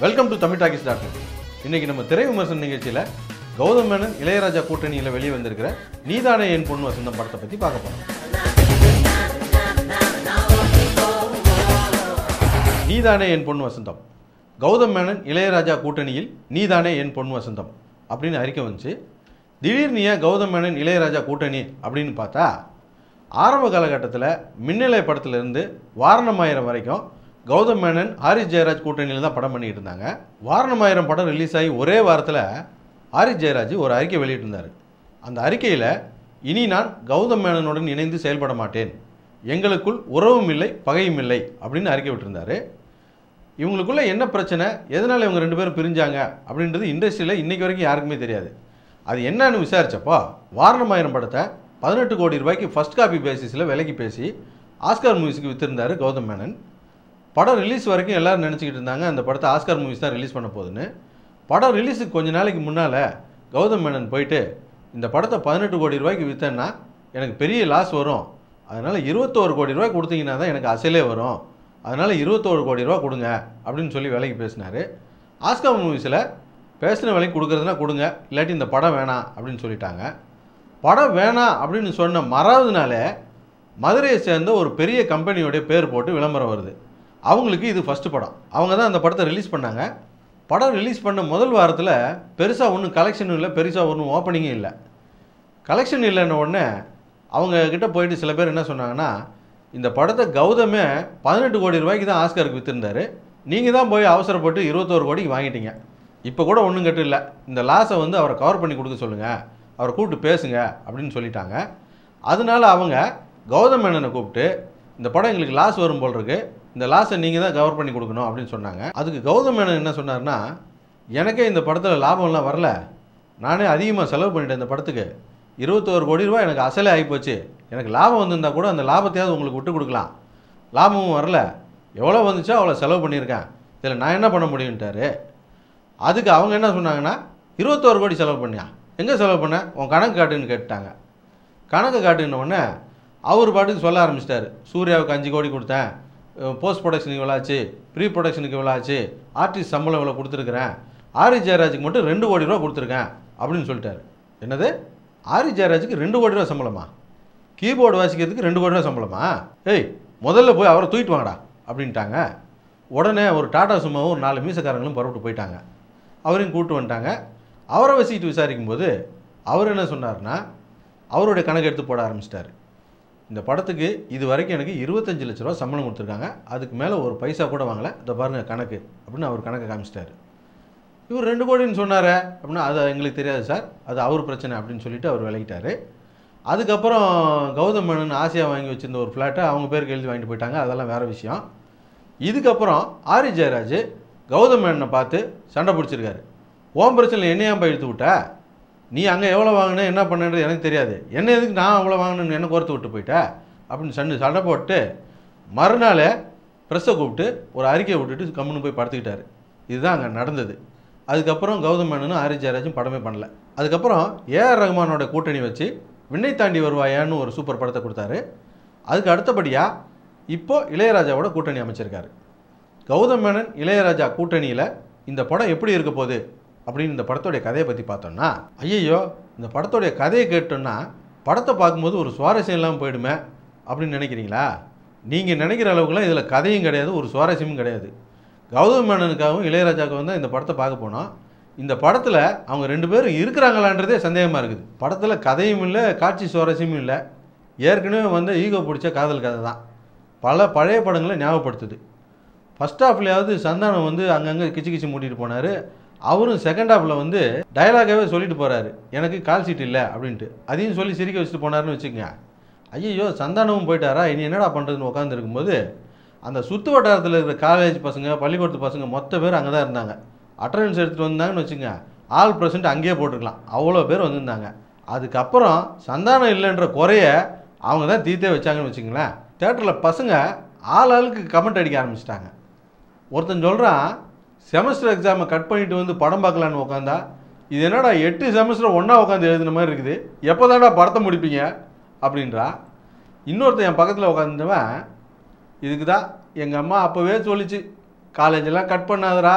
welcome to Tamil talkies dot இன்னைக்கு நம்ம திரை விமர்சன நிகழ்ச்சியில் கௌதம் மேனன் இளையராஜா கூட்டணியில் வெளியே வந்திருக்கிற நீதானே என் பொண்ணு வசந்தம் படத்தை பற்றி பார்க்க போகிறோம் நீதானே என் பொண்ணு வசந்தம் கௌதம் மேனன் இளையராஜா கூட்டணியில் நீதானே என் பொண்ணு வசந்தம் அப்படின்னு அறிக்கை வந்துச்சு திடீர்னு ஏன் கௌதம் மேனன் இளையராஜா கூட்டணி அப்படின்னு பார்த்தா ஆரம்ப காலகட்டத்தில் மின்னலை படத்துலேருந்து வாரணமாயிரம் வரைக்கும் கௌதம் மேனன் ஹாரிஸ் ஜெயராஜ் கூட்டணியில் தான் படம் பண்ணிட்டு இருந்தாங்க வாரணமாயிரம் படம் ரிலீஸ் ஆகி ஒரே வாரத்தில் ஹாரிஸ் ஜெயராஜ் ஒரு அறிக்கை வெளியிட்டிருந்தார் அந்த அறிக்கையில் இனி நான் கௌதம் மேனனுடன் இணைந்து செயல்பட மாட்டேன் எங்களுக்குள் உறவும் இல்லை பகையும் இல்லை அப்படின்னு அறிக்கை விட்டிருந்தாரு இவங்களுக்குள்ள என்ன பிரச்சனை எதனால் இவங்க ரெண்டு பேரும் பிரிஞ்சாங்க அப்படின்றது இண்டஸ்ட்ரியில் இன்னைக்கு வரைக்கும் யாருக்குமே தெரியாது அது என்னன்னு விசாரிச்சப்போ வாரணமாயிரம் படத்தை பதினெட்டு கோடி ரூபாய்க்கு ஃபர்ஸ்ட் காப்பி பேசிஸில் விலைக்கு பேசி ஆஸ்கார் மூவிஸ்க்கு வித்திருந்தாரு கௌதம் மேனன் படம் ரிலீஸ் வரைக்கும் எல்லாரும் நினச்சிக்கிட்டு இருந்தாங்க அந்த படத்தை ஆஸ்கார் மூவிஸ் தான் ரிலீஸ் பண்ண போகுதுன்னு படம் ரிலீஸுக்கு கொஞ்ச நாளைக்கு முன்னால் கௌதம் மேனன் போயிட்டு இந்த படத்தை பதினெட்டு கோடி ரூபாய்க்கு விற்றேன்னா எனக்கு பெரிய லாஸ் வரும் அதனால் இருபத்தோரு கோடி ரூபாய் கொடுத்தீங்கன்னா தான் எனக்கு அசலே வரும் அதனால் இருபத்தோரு கோடி ரூபா கொடுங்க அப்படின்னு சொல்லி விலைக்கு பேசினார் ஆஸ்கார் மூவிஸில் பேசின விலைக்கு கொடுக்குறதுனா கொடுங்க இல்லாட்டி இந்த படம் வேணாம் அப்படின்னு சொல்லிட்டாங்க படம் வேணாம் அப்படின்னு சொன்ன மறாவது நாளே மதுரையை சேர்ந்த ஒரு பெரிய கம்பெனியோடைய பேர் போட்டு விளம்பரம் வருது அவங்களுக்கு இது ஃபஸ்ட்டு படம் அவங்க தான் அந்த படத்தை ரிலீஸ் பண்ணாங்க படம் ரிலீஸ் பண்ண முதல் வாரத்தில் பெருசாக ஒன்றும் கலெக்ஷனும் இல்லை பெருசாக ஒன்றும் ஓப்பனிங்கும் இல்லை கலெக்ஷன் இல்லைன்ன உடனே அவங்க கிட்ட போயிட்டு சில பேர் என்ன சொன்னாங்கன்னா இந்த படத்தை கௌதமே பதினெட்டு கோடி ரூபாய்க்கு தான் ஆஸ்கருக்கு விற்றுருந்தாரு நீங்கள் தான் போய் அவசரப்பட்டு இருபத்தோரு கோடிக்கு வாங்கிட்டீங்க இப்போ கூட ஒன்றும் கட்டு இல்லை இந்த லாஸை வந்து அவரை கவர் பண்ணி கொடுக்க சொல்லுங்கள் அவரை கூப்பிட்டு பேசுங்க அப்படின்னு சொல்லிட்டாங்க அதனால அவங்க கௌதம் மேனனை கூப்பிட்டு இந்த படம் எங்களுக்கு லாஸ் வரும் போல் இருக்கு இந்த லாஸை நீங்கள் தான் கவர் பண்ணி கொடுக்கணும் அப்படின்னு சொன்னாங்க அதுக்கு கௌதம் மேனன் என்ன சொன்னார்னா எனக்கே இந்த படத்தில் லாபம்லாம் வரல நானே அதிகமாக செலவு பண்ணிட்டேன் இந்த படத்துக்கு இருபத்தோரு கோடி ரூபாய் எனக்கு அசலே ஆகிப்போச்சு எனக்கு லாபம் வந்திருந்தா கூட அந்த லாபத்தையாவது உங்களுக்கு விட்டு கொடுக்கலாம் லாபமும் வரல எவ்வளோ வந்துச்சோ அவ்வளோ செலவு பண்ணியிருக்கேன் இதில் நான் என்ன பண்ண முடியும்ட்டாரு அதுக்கு அவங்க என்ன சொன்னாங்கன்னா இருபத்தோரு கோடி செலவு பண்ணியா எங்கே செலவு பண்ண உன் கணக்கு காட்டுன்னு கேட்டாங்க கணக்கு காட்டுன உடனே அவர் பாட்டுக்கு சொல்ல ஆரம்பிச்சிட்டாரு சூர்யாவுக்கு அஞ்சு கோடி கொடுத்தேன் போஸ்ட் ப்ரொடக்ஷனுக்கு இவ்வளோ ஆச்சு ப்ரீ ப்ரொடக்ஷனுக்கு இவ்வளோ ஆச்சு ஆர்டிஸ்ட் சம்பளம் இவ்வளோ கொடுத்துருக்குறேன் ஆரி ஜெயராஜுக்கு மட்டும் ரெண்டு கோடி ரூபா கொடுத்துருக்கேன் அப்படின்னு சொல்லிட்டாரு என்னது ஆரி ஜெயராஜுக்கு ரெண்டு கோடி ரூபா சம்பளமா கீபோர்டு வாசிக்கிறதுக்கு ரெண்டு கோடி ரூபா சம்பளமா ஏய் முதல்ல போய் அவரை தூக்கிட்டு வாங்கடா அப்படின்ட்டாங்க உடனே ஒரு டாடா சும்மாவும் ஒரு நாலு மீசக்காரங்களும் புறப்பட்டு போயிட்டாங்க அவரையும் கூப்பிட்டு வந்துட்டாங்க அவரை வசிக்கிட்டு விசாரிக்கும் போது அவர் என்ன சொன்னார்னா அவருடைய கணக்கு எடுத்து போட ஆரம்பிச்சிட்டாரு இந்த படத்துக்கு இது வரைக்கும் எனக்கு இருபத்தஞ்சு லட்ச ரூபா சம்பளம் கொடுத்துருக்காங்க அதுக்கு மேலே ஒரு பைசா கூட வாங்கலை இதை பாருங்கள் கணக்கு அப்படின்னு அவர் கணக்கை காமிச்சிட்டாரு இவர் ரெண்டு கோடின்னு சொன்னாரே அப்படின்னா அது எங்களுக்கு தெரியாது சார் அது அவர் பிரச்சனை அப்படின்னு சொல்லிட்டு அவர் விலகிட்டாரு அதுக்கப்புறம் கௌதம் மேனன் ஆசையாக வாங்கி வச்சிருந்த ஒரு ஃப்ளாட்டை அவங்க பேருக்கு எழுதி வாங்கிட்டு போயிட்டாங்க அதெல்லாம் வேறு விஷயம் இதுக்கப்புறம் ஆரி ஜெயராஜ் கௌதம் மேனனை பார்த்து சண்டை பிடிச்சிருக்காரு ஓம் பிரச்சனை என்னையா போய் இழுத்து விட்ட நீ அங்கே எவ்வளோ வாங்கின என்ன பண்ணன்றது எனக்கு தெரியாது என்ன எதுக்கு நான் அவ்வளோ வாங்கினேன்னு என்ன கோர்த்து விட்டு போயிட்ட அப்படின்னு சண்டை சண்டை போட்டு மறுநாள் ப்ரெஸ்ஸை கூப்பிட்டு ஒரு அறிக்கையை விட்டுட்டு கம்முன்னு போய் படுத்துக்கிட்டாரு இதுதான் அங்கே நடந்தது அதுக்கப்புறம் கௌதம் மேனனும் ஆரி ஜெயராஜும் படமே பண்ணல அதுக்கப்புறம் ஏஆர் ரஹ்மானோட கூட்டணி வச்சு விண்ணை தாண்டி வருவாயான்னு ஒரு சூப்பர் படத்தை கொடுத்தாரு அதுக்கு அடுத்தபடியாக இப்போ இளையராஜாவோட கூட்டணி அமைச்சிருக்காரு கௌதம் மேனன் இளையராஜா கூட்டணியில் இந்த படம் எப்படி இருக்க போகுது அப்படின்னு இந்த படத்தோடைய கதையை பற்றி பார்த்தோம்னா ஐயையோ இந்த படத்தோடைய கதையை கேட்டோம்னா படத்தை பார்க்கும்போது ஒரு சுவாரஸ்யம் இல்லாமல் போயிடுமே அப்படின்னு நினைக்கிறீங்களா நீங்கள் நினைக்கிற அளவுக்குலாம் இதில் கதையும் கிடையாது ஒரு சுவாரஸ்யமும் கிடையாது கௌதம் மேனனுக்காகவும் இளையராஜாவுக்கும் தான் இந்த படத்தை பார்க்க போனோம் இந்த படத்தில் அவங்க ரெண்டு பேரும் இருக்கிறாங்களான்றதே சந்தேகமாக இருக்குது படத்தில் கதையும் இல்லை காட்சி சுவாரஸ்யமும் இல்லை ஏற்கனவே வந்து ஈகோ பிடிச்ச காதல் கதை தான் பல பழைய படங்களை ஞாபகப்படுத்துது ஃபஸ்ட் ஹாஃப்லையாவது சந்தானம் வந்து அங்கங்கே கிச்சு கிச்சு மூட்டிட்டு போனார் அவரும் செகண்ட் ஹாஃபில் வந்து டயலாகாகவே சொல்லிட்டு போகிறாரு எனக்கு கால் சீட் இல்லை அப்படின்ட்டு அதையும் சொல்லி சிரிக்க வச்சுட்டு போனாருன்னு வச்சுக்கோங்க ஐயோ சந்தானமும் போயிட்டாரா இனி என்னடா பண்ணுறதுன்னு உட்காந்துருக்கும்போது அந்த சுற்று வட்டாரத்தில் இருக்கிற காலேஜ் பசங்க பள்ளிக்கூடத்து பசங்க மொத்த பேர் அங்கே தான் இருந்தாங்க அட்டண்டன்ஸ் எடுத்துகிட்டு வந்தாங்கன்னு வச்சுங்க ஆல் ப்ரெசென்ட் அங்கேயே போட்டிருக்கலாம் அவ்வளோ பேர் வந்திருந்தாங்க அதுக்கப்புறம் சந்தானம் இல்லைன்ற குறைய அவங்க தான் தீர்த்தே வச்சாங்கன்னு வச்சுங்களேன் தேட்டரில் பசங்க ஆள் ஆளுக்கு கமெண்ட் அடிக்க ஆரம்பிச்சிட்டாங்க ஒருத்தன் சொல்கிறான் செமஸ்டர் எக்ஸாமை கட் பண்ணிட்டு வந்து படம் பார்க்கலான்னு உட்காந்தா இது என்னடா எட்டு செமஸ்டர் ஒன்றா உட்காந்து எழுதின மாதிரி இருக்குது எப்போ தான்டா படத்தை முடிப்பீங்க அப்படின்றா இன்னொருத்தன் என் பக்கத்தில் உட்காந்துவன் இதுக்கு தான் எங்கள் அம்மா அப்போவே சொல்லிச்சு காலேஜெல்லாம் கட் பண்ணாதடா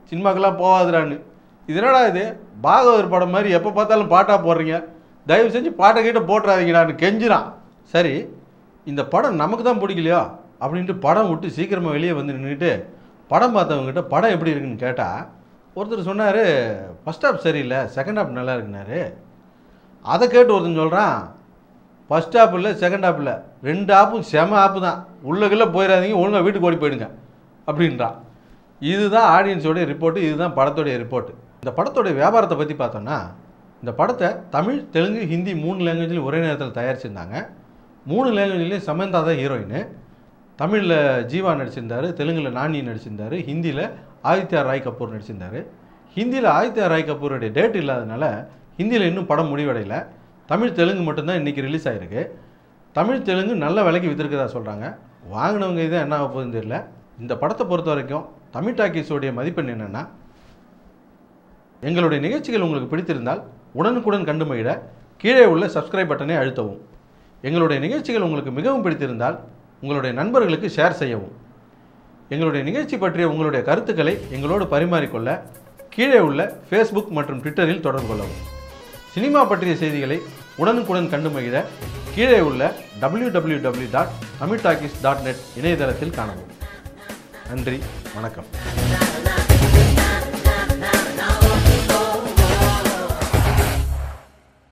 சினிமாக்கெல்லாம் போகாதுடான்னு இது என்னடா இது பாகவதர் படம் மாதிரி எப்போ பார்த்தாலும் பாட்டாக போடுறீங்க தயவு செஞ்சு பாட்டை கிட்ட போட்டுறாதீங்கடான்னு கெஞ்சிரான் சரி இந்த படம் நமக்கு தான் பிடிக்கலையோ அப்படின்ட்டு படம் விட்டு சீக்கிரமாக வெளியே வந்து நின்றுட்டு படம் பார்த்தவங்ககிட்ட படம் எப்படி இருக்குன்னு கேட்டால் ஒருத்தர் சொன்னார் ஃபஸ்ட் ஹாப் சரியில்லை செகண்ட் ஹாப் நல்லா இருக்குனாரு அதை கேட்டு ஒருத்தன் சொல்கிறான் ஃபஸ்ட் ஹாப் இல்லை செகண்ட் ஹாப் இல்லை ரெண்டு ஆப்பும் செம ஆப்பு தான் உள்ளக்குள்ளே போயிடாதீங்க ஒழுங்காக வீட்டுக்கு ஓடி போயிடுங்க அப்படின்றான் இதுதான் ஆடியன்ஸோடைய ரிப்போர்ட்டு இதுதான் படத்தோடைய ரிப்போர்ட் இந்த படத்தோடைய வியாபாரத்தை பற்றி பார்த்தோன்னா இந்த படத்தை தமிழ் தெலுங்கு ஹிந்தி மூணு லாங்குவேஜ்லையும் ஒரே நேரத்தில் தயாரிச்சிருந்தாங்க மூணு லாங்குவேஜ்லேயும் சமந்தா தான் ஹீரோயின் தமிழில் ஜீவா நடிச்சிருந்தாரு தெலுங்கில் நானி நடிச்சிருந்தாரு ஹிந்தியில் ஆதித்யா ராய் கபூர் நடிச்சிருந்தாரு ஹிந்தியில் ஆதித்யா ராய் கபூருடைய டேட் இல்லாதனால ஹிந்தியில் இன்னும் படம் முடிவடையல தமிழ் தெலுங்கு மட்டும்தான் இன்றைக்கி ரிலீஸ் ஆகிருக்கு தமிழ் தெலுங்கு நல்ல விலைக்கு விற்றுருக்கதா சொல்கிறாங்க வாங்கினவங்க இதை என்ன ஆக போகுதுன்னு தெரியல இந்த படத்தை பொறுத்த வரைக்கும் தமிழ் டாக்கீஸோடைய மதிப்பெண் என்னென்னா எங்களுடைய நிகழ்ச்சிகள் உங்களுக்கு பிடித்திருந்தால் உடனுக்குடன் கண்டு மகிழ கீழே உள்ள சப்ஸ்கிரைப் பட்டனை அழுத்தவும் எங்களுடைய நிகழ்ச்சிகள் உங்களுக்கு மிகவும் பிடித்திருந்தால் உங்களுடைய நண்பர்களுக்கு ஷேர் செய்யவும் எங்களுடைய நிகழ்ச்சி பற்றிய உங்களுடைய கருத்துக்களை எங்களோடு பரிமாறிக்கொள்ள கீழே உள்ள ஃபேஸ்புக் மற்றும் ட்விட்டரில் தொடர்பு கொள்ளவும் சினிமா பற்றிய செய்திகளை உடனுக்குடன் கண்டு மகிழ கீழே உள்ள www.tamiltalkies.net dot Tamil talkies dot net இணையதளத்தில் காணவும் நன்றி வணக்கம்